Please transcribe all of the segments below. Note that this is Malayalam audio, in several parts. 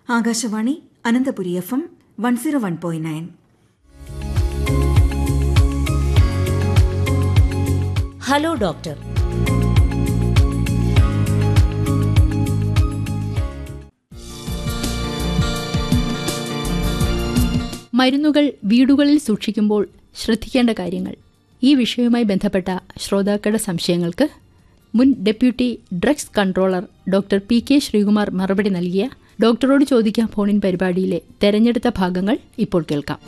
Akashvani Ananthapuri F M one zero one point nine hello doctor മരുന്നുകൾ വീടുകളിൽ സൂക്ഷിക്കുമ്പോൾ ശ്രദ്ധിക്കേണ്ട കാര്യങ്ങൾ ഈ വിഷയവുമായി ബന്ധപ്പെട്ട ശ്രോതാക്കളുടെ സംശയങ്ങൾക്ക് മുൻ deputy drugs controller doctor P K Sreekumar മറുപടി നൽകിയ ഡോക്ടറോട് ചോദിക്കാം ഫോണിൻ പരിപാടിയിലെ തെരഞ്ഞെടുത്ത ഭാഗങ്ങൾ ഇപ്പോൾ കേൾക്കാം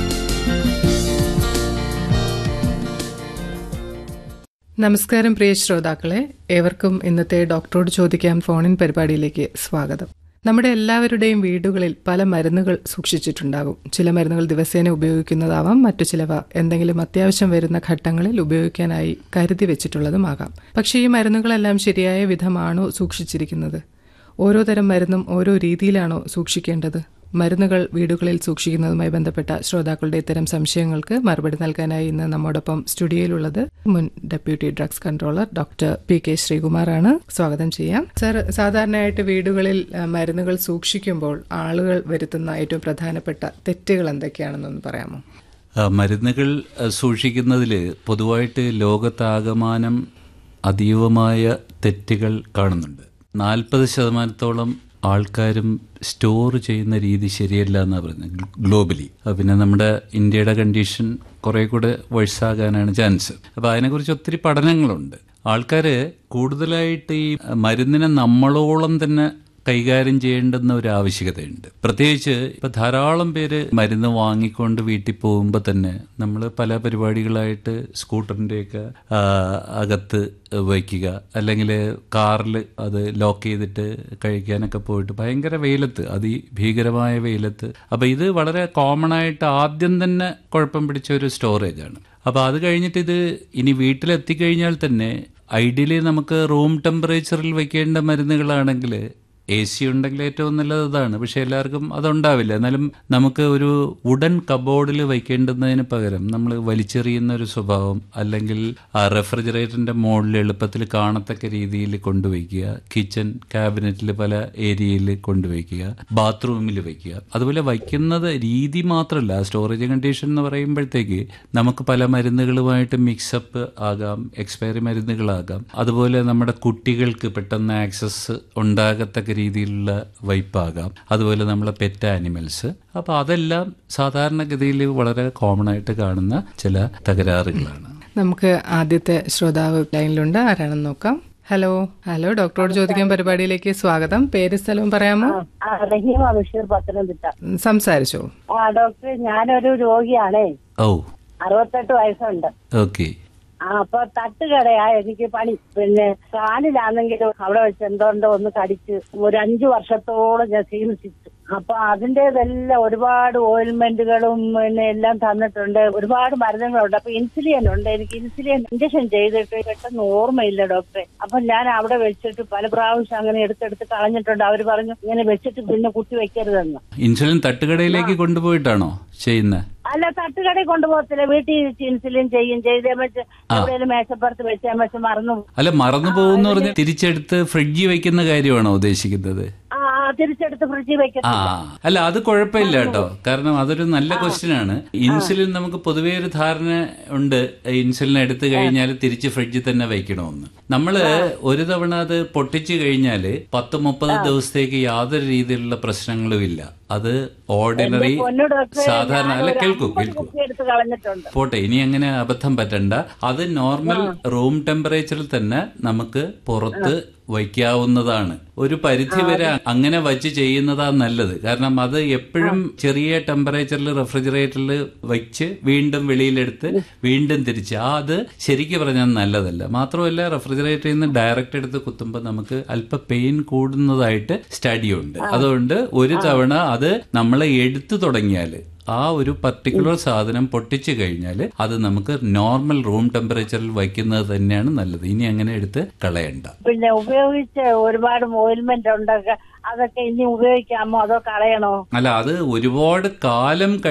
നമസ്കാരം പ്രിയ ശ്രോതാക്കളെ ഏവർക്കും ഇന്നത്തെ ഡോക്ടറോട് ചോദിക്കാം ഫോണിൻ പരിപാടിയിലേക്ക് സ്വാഗതം നമ്മുടെ എല്ലാവരുടെയും വീടുകളിൽ പല മരുന്നുകൾ സൂക്ഷിച്ചിട്ടുണ്ടാകും ചില മരുന്നുകൾ ദിവസേന ഉപയോഗിക്കുന്നതാവാം മറ്റു ചിലവ എന്തെങ്കിലും അത്യാവശ്യം വരുന്ന ഘട്ടങ്ങളിൽ ഉപയോഗിക്കാനായി കരുതി വെച്ചിട്ടുള്ളതുമാകാം പക്ഷേ ഈ മരുന്നുകളെല്ലാം ശരിയായ വിധമാണോ സൂക്ഷിച്ചിരിക്കുന്നത് ഓരോ തരം മരുന്നും ഓരോ രീതിയിലാണോ സൂക്ഷിക്കേണ്ടത് മരുന്നുകൾ വീടുകളിൽ സൂക്ഷിക്കുന്നതുമായി ബന്ധപ്പെട്ട ശ്രോതാക്കളുടെ ഇത്തരം സംശയങ്ങൾക്ക് മറുപടി നൽകാനായി ഇന്ന് നമ്മോടൊപ്പം സ്റ്റുഡിയോയിലുള്ളത് മുൻ deputy drugs controller doctor P K ശ്രീകുമാറാണ് സ്വാഗതം ചെയ്യാം സർ സാധാരണയായിട്ട് വീടുകളിൽ ആ, മരുന്നുകൾ സൂക്ഷിക്കുമ്പോൾ ആളുകൾ വരുത്തുന്ന ഏറ്റവും പ്രധാനപ്പെട്ട തെറ്റുകൾ എന്തൊക്കെയാണെന്നൊന്ന് പറയാമോ ആ, മരുന്നുകൾ സൂക്ഷിക്കുന്നതിൽ പൊതുവായിട്ട് ലോകത്താകമാനം അതീവമായ തെറ്റുകൾ കാണുന്നുണ്ട് നാൽപ്പത് ശതമാനത്തോളം ആൾക്കാരും സ്റ്റോർ ചെയ്യുന്ന രീതി ശരിയല്ല എന്നാണ് പറയുന്നത് ഗ്ലോബലി അത് പിന്നെ നമ്മുടെ ഇന്ത്യയുടെ കണ്ടീഷൻ കുറെ കൂടെ വയസ്സാകാനാണ് ചാൻസ് അപ്പോൾ അതിനെക്കുറിച്ച് ഒത്തിരി പഠനങ്ങളുണ്ട് ആൾക്കാർ കൂടുതലായിട്ട് ഈ മരുന്നിനെ നമ്മളോളം തന്നെ കൈകാര്യം ചെയ്യേണ്ടുന്ന ഒരു ആവശ്യകതയുണ്ട് പ്രത്യേകിച്ച് ഇപ്പൊ ധാരാളം പേര് മരുന്ന് വാങ്ങിക്കൊണ്ട് വീട്ടിൽ പോകുമ്പോൾ തന്നെ നമ്മൾ പല പരിപാടികളായിട്ട് സ്കൂട്ടറിൻ്റെയൊക്കെ ആ, അകത്ത് വയ്ക്കുക അല്ലെങ്കിൽ കാറിൽ അത് ലോക്ക് ചെയ്തിട്ട് കഴിക്കാനൊക്കെ പോയിട്ട് ഭയങ്കര വെയിലത്ത് അതിഭീകരമായ വെയിലത്ത് അപ്പൊ ഇത് വളരെ കോമൺ ആയിട്ട് ആദ്യം തന്നെ കുഴപ്പം പിടിച്ച ഒരു സ്റ്റോറേജ് ആണ് അപ്പൊ അത് കഴിഞ്ഞിട്ട് ഇത് ഇനി വീട്ടിലെത്തിക്കഴിഞ്ഞാൽ തന്നെ ഐഡിയലി നമുക്ക് റൂം ടെമ്പറേച്ചറിൽ വെക്കേണ്ട മരുന്നുകളാണെങ്കിൽ എ സി ഉണ്ടെങ്കിൽ ഏറ്റവും നല്ലത് അതാണ് പക്ഷെ എല്ലാവർക്കും അതുണ്ടാവില്ല എന്നാലും നമുക്ക് ഒരു വുഡൻ കബോർഡിൽ വയ്ക്കേണ്ടുന്നതിന് പകരം നമ്മൾ വലിച്ചെറിയുന്ന ഒരു സ്വഭാവം അല്ലെങ്കിൽ ആ റെഫ്രിജറേറ്ററിന്റെ മുകളിൽ എളുപ്പത്തിൽ കാണത്തക്ക രീതിയിൽ കൊണ്ടുവയ്ക്കുക കിച്ചൺ ക്യാബിനറ്റിൽ പല ഏരിയയിൽ കൊണ്ടുവയ്ക്കുക ബാത്റൂമിൽ വയ്ക്കുക അതുപോലെ വയ്ക്കുന്നത് രീതി മാത്രമല്ല സ്റ്റോറേജ് കണ്ടീഷൻ എന്ന് പറയുമ്പോഴത്തേക്ക് നമുക്ക് പല മരുന്നുകളുമായിട്ട് മിക്സപ്പ് ആകാം എക്സ്പയറി മരുന്നുകളാകാം അതുപോലെ നമ്മുടെ കുട്ടികൾക്ക് പെട്ടെന്ന് ആക്സസ് ഉണ്ടാകത്തക്ക രീതിയിലുള്ള വൈപ്പാകാം അതുപോലെ നമ്മളെ പെറ്റ് ആനിമൽസ് അപ്പോൾ അതെല്ലാം സാധാരണഗതിയിൽ വളരെ കോമൺ ആയിട്ട് കാണുന്ന ചില തകരാറുകളാണ് നമുക്ക് ആദ്യത്തെ ശ്രോതാവ് ലൈനിലുണ്ട് ആരാണെന്ന് നോക്കാം ഹലോ ഹലോ ഡോക്ടറോട് ചോദിക്കാൻ പരിപാടിയിലേക്ക് സ്വാഗതം പേര് സ്ഥലവും പറയാമോ ആ റഹീമ ബഷീർ പത്തനംതിട്ട ഉം, സംസാരിച്ചോ ആ ഡോക്ടർ ഞാനൊരു രോഗിയാണേ ഓ അറുപത്തെട്ട് വയസ്സുണ്ട് ഓക്കെ ആ അപ്പൊ തട്ടുകടയാ എനിക്ക് പണി പിന്നെ കാലിലാണെങ്കിലും അവിടെ വെച്ച് എന്തോണ്ടോ ഒന്ന് കടിച്ച് ഒരു അഞ്ചു വർഷത്തോളം ഞാൻ ചികിത്സിച്ചു അപ്പൊ അതിന്റേതെല്ലാം ഒരുപാട് ഓയിൽമെന്റുകളും പിന്നെ എല്ലാം തന്നിട്ടുണ്ട് ഒരുപാട് മരുന്നുകളുണ്ട് അപ്പൊ ഇൻസുലിൻ ഉണ്ട് എനിക്ക് ഇൻസുലിൻ ഇഞ്ചക്ഷൻ ചെയ്തിട്ട് പെട്ടെന്ന് ഓർമ്മയില്ല ഡോക്ടറെ അപ്പൊ ഞാൻ അവിടെ വെച്ചിട്ട് പല പ്രാവശ്യം അങ്ങനെ എടുത്തെടുത്ത് കളഞ്ഞിട്ടുണ്ട് അവര് പറഞ്ഞു ഇങ്ങനെ വെച്ചിട്ട് പിന്നെ കുത്തി വെക്കരുതെന്ന് ഇൻസുലിൻ തട്ടുകടയിലേക്ക് കൊണ്ടുപോയിട്ടാണോ ചെയ്യുന്നത് അല്ല തട്ടുകടയിൽ കൊണ്ടുപോകത്തില്ല വീട്ടിൽ വെച്ച് ഇൻസുലിൻ ചെയ്യും ചെയ്തേ വെച്ച് എവിടെയെങ്കിലും മേശപ്പുറത്ത് വെച്ചാൽ വെച്ച് മറന്നു പോകും. അല്ല മറന്നു പോകുന്ന പറഞ്ഞ് തിരിച്ചെടുത്ത് ഫ്രിഡ്ജിൽ വെക്കുന്ന കാര്യമാണോ ഉദ്ദേശിക്കുന്നത് ആ ആ, തിരിച്ചെടുത്ത് ഫ്രിഡ്ജിൽ വെക്കും ആ അല്ല അത് കുഴപ്പമില്ല കേട്ടോ കാരണം അതൊരു നല്ല ക്വസ്റ്റ്യൻ ആണ് ഇൻസുലിൻ നമുക്ക് പൊതുവേ ഒരു ധാരണ ഉണ്ട് ഇൻസുലിൻ എടുത്തു കഴിഞ്ഞാൽ തിരിച്ച് ഫ്രിഡ്ജിൽ തന്നെ വെക്കണമെന്ന് നമ്മള് ഒരു തവണ അത് പൊട്ടിച്ചു കഴിഞ്ഞാൽ പത്ത് മുപ്പത് ദിവസത്തേക്ക് യാതൊരു രീതിയിലുള്ള പ്രശ്നങ്ങളും ഇല്ല അത് ഓർഡിനറി പൊന്നു ഡോക്ടറെ സാധാരണ അല്ല ഞാനൊരു കേൾക്കൂ അമ്പത് കേൾക്കൂ കുപ്പി എടുത്ത് കളഞ്ഞിട്ടുണ്ട് പോട്ടെ ഇനി അങ്ങനെ അബദ്ധം പറ്റണ്ട അത് നോർമൽ റൂം ടെമ്പറേച്ചറിൽ തന്നെ നമുക്ക് പുറത്ത് വയ്ക്കാവുന്നതാണ് ഒരു പരിധി വരെ അങ്ങനെ വച്ച് ചെയ്യുന്നതാ നല്ലത് കാരണം അത് എപ്പോഴും ചെറിയ ടെമ്പറേച്ചറിൽ റെഫ്രിജറേറ്ററിൽ വെച്ച് വീണ്ടും വെളിയിലെടുത്ത് വീണ്ടും തിരിച്ച് ആ അത് ശരിക്കും പറഞ്ഞാൽ നല്ലതല്ല മാത്രമല്ല റെഫ്രിജറേറ്ററിൽ നിന്ന് ഡയറക്റ്റ് എടുത്ത് കുത്തുമ്പോൾ നമുക്ക് അല്പ പെയിൻ കൂടുന്നതായിട്ട് സ്റ്റഡി ഉണ്ട് അതുകൊണ്ട് ഒരു തവണ അത് നമ്മൾ എടുത്തു തുടങ്ങിയാൽ ആ ഒരു പർട്ടിക്കുലർ സാധനം പൊട്ടിച്ചു കഴിഞ്ഞാൽ അത് നമുക്ക് നോർമൽ റൂം ടെമ്പറേച്ചറിൽ വയ്ക്കുന്നത് തന്നെയാണ് നല്ലത് ഇനി അങ്ങനെ എടുത്ത് കളയണ്ട പിന്നെ ഉപയോഗിച്ച ഒരുപാട് ഓയിൽമെന്റ് ഉണ്ട് അതൊക്കെ ഇനി ഉപയോഗിക്കാമോ അതോ കളയണോ അല്ല അത് ഒരുപാട് കാലം